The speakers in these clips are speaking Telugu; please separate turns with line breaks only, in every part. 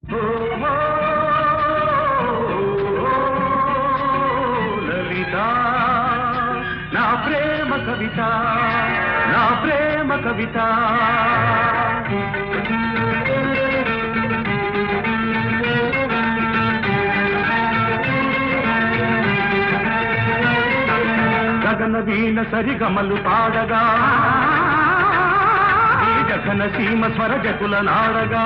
లలిత నా ప్రేమ కవిత నా ప్రేమ కవిత గగన వీణ సరిగమలు పాడగా ఈ జగన సీమ స్వరజకుల నాడగా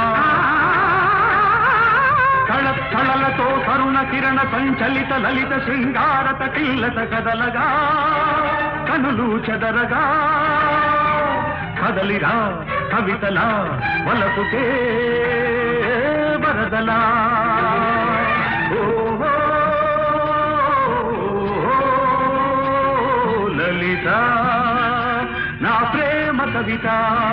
కళ కళలతో తరుణ కిరణ సంచలిత లలిత శృంగారత కిల్లత కదలగా కనులు చెదరగా కదలిరా కవితలా వలపుకే వరదలా ఓహో లలిత నా ప్రేమ కవిత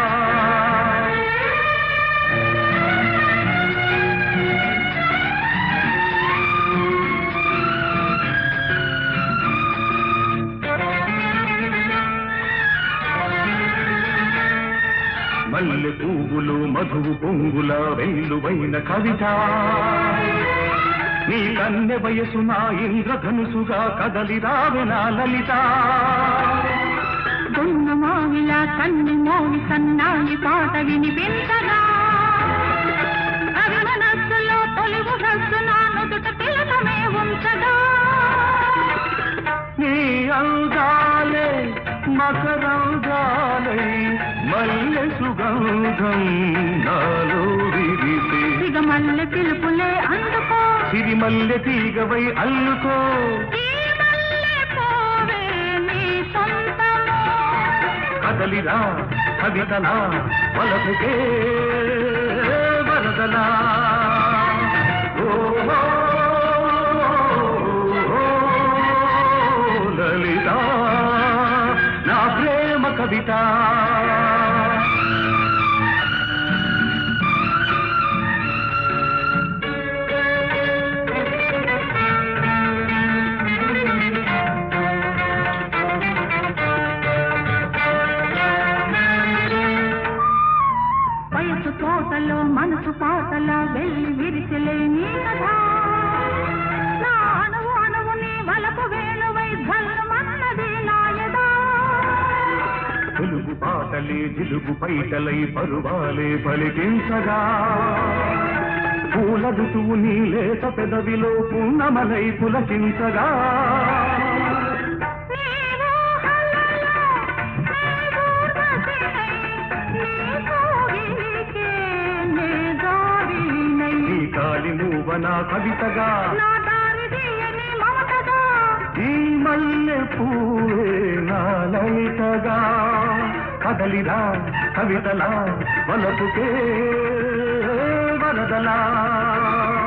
మల్లె పువ్వులు మధువు పొంగుల వెల్లువైన కవిత నీ కన్నె వయసు నా ఇంద్రధనుసుగా కదలి రావెనా లలిత
దొన్న మావిల కన్ను మోవి సన్నాయి పాట వినిపించగా అవి మనస్సులో తొలి ఉషస్సు నా నుదుట తిలకమే ఉంచగా
నీ అందాలే మకరంగాలై మల్లె సుగంధం నాలో విరిసే
సిగమల్లె పిలుపులే అందుకో
సిరిమల్లె తీగవై అల్లుకో
ఈ మల్లె పోవే నీ సొంతము
కదలిరా కవితలా వలపుకే వరదలా ఓ లలిత నా ప్రేమ కవిత
వయసు తోటలో మనసు పాటల వెళ్ళి విరిసిలే నీ కథ నా అణువు అణువు నీ వలపు వేణువై ధల్మన్నది నాయదా
తెలుగు పాటలే జిలుగు పైటలై పరువాలే పలికించగా పూల ఋతువు నీ లేత పెదవిలో పున్నమలై పులకించగా
నీ ఊహలలో నీ ఊర్వశినై, నీ కోగిలికే నే దారినై.
ఈ కాలి మూవ నా కవితగా
నా దారి తీయని మమతగా
ఈ మల్లె పూవే నా లలితగా కదలిరా కవితలా వలపుకే వరదలా